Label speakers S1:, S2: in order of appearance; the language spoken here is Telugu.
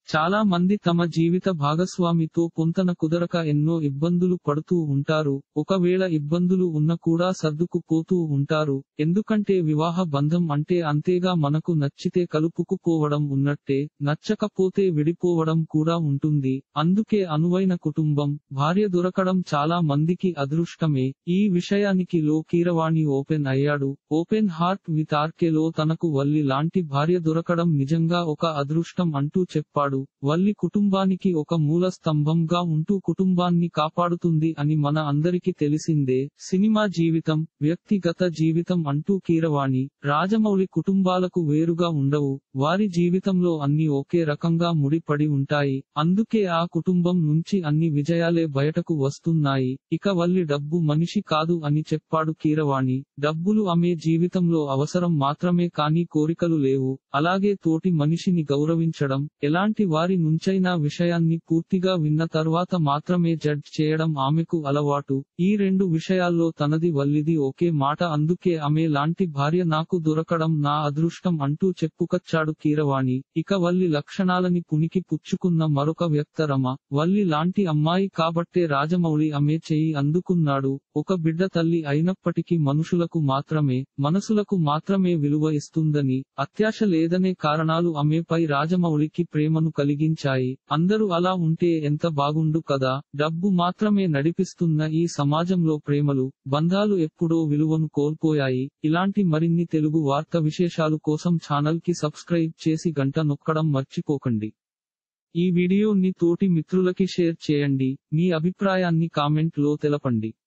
S1: చాలా మంది తమ జీవిత భాగస్వామితో పొంతన కుదరక ఎన్నో ఇబ్బందులు పడుతూ ఉంటారు ఒకవేళ ఇబ్బందులు ఉన్న కూడా సర్దుకుపోతూ ఉంటారు ఎందుకంటే వివాహ బంధం అంటే అంతేగా మనకు నచ్చితే కలుపుకుపోవడం ఉన్నట్టే నచ్చకపోతే విడిపోవడం కూడా ఉంటుంది అందుకే అనువైన కుటుంబం భార్య దొరకడం చాలా మందికి అదృష్టమే ఈ విషయానికి లో కీరవాణి ఓపెన్ అయ్యాడు ఓపెన్ హార్ట్ విత్ ఆర్కేలో తనకు వల్లి లాంటి భార్య దొరకడం నిజంగా ఒక అదృష్టం అంటూ చెప్పాడు వల్లి కుటుంబానికి ఒక మూల స్తంభంగా ఉంటూ కుటుంబాన్ని కాపాడుతుంది అని మన అందరికి తెలిసిందే సినిమా జీవితం వ్యక్తిగత జీవితం అంటూ కీరవాణి రాజమౌళి కుటుంబాలకు వేరుగా ఉండవు వారి జీవితంలో అన్ని ఒకే రకంగా ముడిపడి ఉంటాయి అందుకే ఆ కుటుంబం నుంచి అన్ని విజయాలే బయటకు వస్తున్నాయి ఇక వల్లి డబ్బు మనిషి కాదు అని చెప్పాడు కీరవాణి డబ్బులు ఆమె జీవితంలో అవసరం మాత్రమే కానీ కోరికలు లేవు అలాగే తోటి మనిషిని గౌరవించడం ఎలాంటి వారి నుంచైనా విషయాన్ని పూర్తిగా విన్న తర్వాత మాత్రమే జడ్జ్ చేయడం ఆమెకు అలవాటు ఈ రెండు విషయాల్లో తనది వల్లిది ఒకే మాట అందుకే ఆమె లాంటి భార్య నాకు దొరకడం నా అదృష్టం అంటూ చెప్పుకొచ్చాడు కీరవాణి ఇక వల్లి లక్షణాలని పునికి పుచ్చుకున్న మరొక వ్యక్తరమ వల్లి లాంటి అమ్మాయి కాబట్టే రాజమౌళి ఆమె చెయ్యి అందుకున్నాడు ఒక బిడ్డ తల్లి అయినప్పటికీ మనుషులకు మాత్రమే మనసులకు మాత్రమే విలువ ఇస్తుందని అత్యాశ లేదనే కారణాలు ఆమెపై రాజమౌళికి ప్రేమను కలిగించాయి అందరూ అలా ఉంటే ఎంత బాగుండు కదా డబ్బు మాత్రమే నడిపిస్తున్న ఈ సమాజంలో ప్రేమలు బంధాలు ఎప్పుడో విలువను కోల్పోయాయి ఇలాంటి మరిన్ని తెలుగు వార్త విశేషాలు కోసం ఛానల్ కి సబ్స్క్రైబ్ చేసి గంట నొక్కడం మర్చిపోకండి ఈ వీడియోని తోటి మిత్రులకి షేర్ చేయండి మీ అభిప్రాయాన్ని కామెంట్ లో తెలపండి